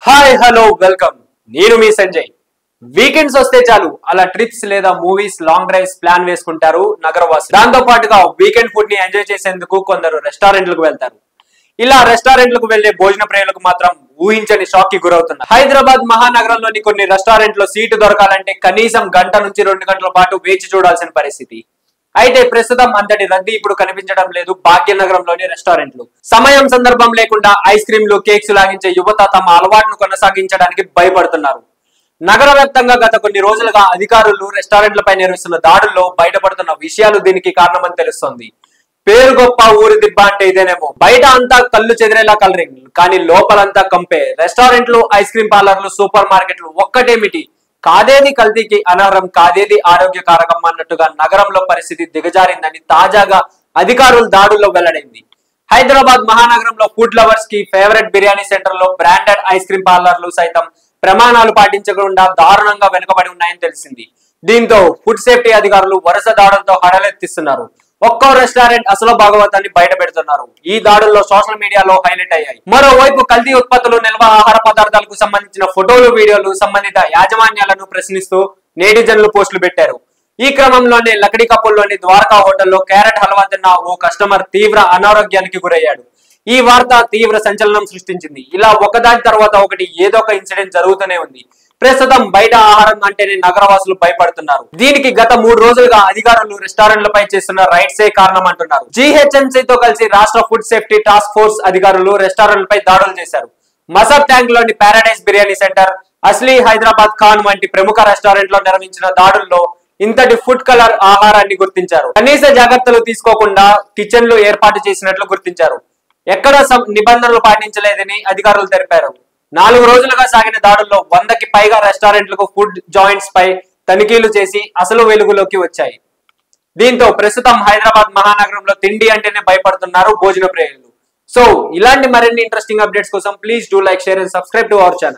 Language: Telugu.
హాయ్ హలో వెల్కమ్ నేను మీ సంజయ్ వీకెండ్స్ వస్తే చాలు అలా ట్రిప్స్ లేదా మూవీస్ లాంగ్ డ్రైవ్స్ ప్లాన్ వేసుకుంటారు నగరవాసి దాంతో పాటుగా వీకెండ్ ఫుడ్ ని ఎంజాయ్ చేసేందుకు కొందరు రెస్టారెంట్లకు వెళ్తారు ఇలా రెస్టారెంట్లకు వెళ్లే భోజన ప్రియులకు మాత్రం ఊహించని షాక్ కి గురవుతున్నారు హైదరాబాద్ మహానగరంలోని కొన్ని రెస్టారెంట్ లో సీటు దొరకాలంటే కనీసం గంట నుంచి రెండు గంటల పాటు వేచి చూడాల్సిన పరిస్థితి అయితే ప్రస్తుతం అంతటి రద్దీ ఇప్పుడు కనిపించడం లేదు భాగ్యనగరంలోని రెస్టారెంట్లు సమయం సందర్భం లేకుండా ఐస్ క్రీంలు కేక్స్ లాగించే యువత తమ అలవాటును కొనసాగించడానికి భయపడుతున్నారు నగర వ్యాప్తంగా గత కొన్ని రోజులుగా అధికారులు రెస్టారెంట్లపై నిర్వహిస్తున్న దాడుల్లో బయటపడుతున్న విషయాలు దీనికి కారణమని తెలుస్తోంది పేరు గొప్ప ఊరి దిబ్బ అంటే ఇదేనేమో బయట అంతా కళ్ళు చెదిరేలా కలరింగ్ కానీ లోపలంతా కంపే రెస్టారెంట్లు ఐస్ క్రీమ్ పార్లర్లు సూపర్ మార్కెట్లు ఒక్కటేమిటి కాదేది కల్తీకి అనవరం కాదేది ఆరోగ్యకారకం అన్నట్టుగా నగరంలో పరిస్థితి దిగజారిందని తాజాగా అధికారులు దాడుల్లో వెల్లడైంది హైదరాబాద్ మహానగరంలో ఫుడ్ లవర్స్ కి ఫేవరెట్ బిర్యానీ సెంటర్ లో బ్రాండెడ్ ఐస్ క్రీమ్ పార్లర్లు సైతం ప్రమాణాలు పాటించకుండా దారుణంగా వెనుకబడి ఉన్నాయని తెలిసింది దీంతో ఫుడ్ సేఫ్టీ అధికారులు వరుస దాడులతో హడలెత్తిస్తున్నారు ఒక్కో రెస్టారెంట్ అసలు భాగవతాన్ని బయట పెడుతున్నారు ఈ దాడుల్లో సోషల్ మీడియాలో హైలైట్ అయ్యాయి మరోవైపు కల్తీ ఉత్పత్తులు నిల్వ ఆహార పదార్థాలకు సంబంధించిన ఫోటోలు వీడియోలు సంబంధిత యాజమాన్యాలను ప్రశ్నిస్తూ నేటిజన్లు పోస్టులు పెట్టారు ఈ క్రమంలోనే లకడి కప్పుల్లోని ద్వారకా హోటల్లో క్యారెట్ హల్వా తిన్న ఓ కస్టమర్ తీవ్ర అనారోగ్యానికి గురయ్యాడు ఈ వార్త తీవ్ర సంచలనం సృష్టించింది ఇలా ఒకదాని తర్వాత ఒకటి ఏదో ఒక ఇన్సిడెంట్ జరుగుతూనే ఉంది ప్రస్తుతం బయట ఆహారం అంటేనే నగరవాసులు భయపడుతున్నారు దీనికి గత మూడు రోజులుగా అధికారులు రెస్టారెంట్లపై చేస్తున్న రైట్సే కారణం అంటున్నారు GHMC తో కలిసి రాష్ట్ర ఫుడ్ సేఫ్టీ టాస్క్ ఫోర్స్ అధికారులు రెస్టారెంట్లపై దాడులు చేశారు మసబ్ ట్యాంక్ లోని పారాడైజ్ బిర్యానీ సెంటర్ అస్లీ హైదరాబాద్ ఖాన్ వంటి ప్రముఖ రెస్టారెంట్ లో నిర్వహించిన దాడుల్లో ఇంతటి ఫుడ్ కలర్ ఆహారాన్ని గుర్తించారు కనీస జాగ్రత్తలు తీసుకోకుండా కిచెన్లు ఏర్పాటు చేసినట్లు గుర్తించారు ఎక్కడ సం- నిబంధనలు పాటించలేదని అధికారులు తెలిపారు నాలుగు రోజులుగా సాగిన దాడుల్లో వందకి పైగా రెస్టారెంట్లకు ఫుడ్ జాయింట్స్ పై తనిఖీలు చేసి అసలు వెలుగులోకి వచ్చాయి దీంతో ప్రస్తుతం హైదరాబాద్ మహానగరంలో తిండి అంటేనే భయపడుతున్నారు భోజన ప్రియులు సో ఇలాంటి మరిన్ని ఇంట్రెస్టింగ్ అప్డేట్స్ కోసం please do like share and subscribe to our channel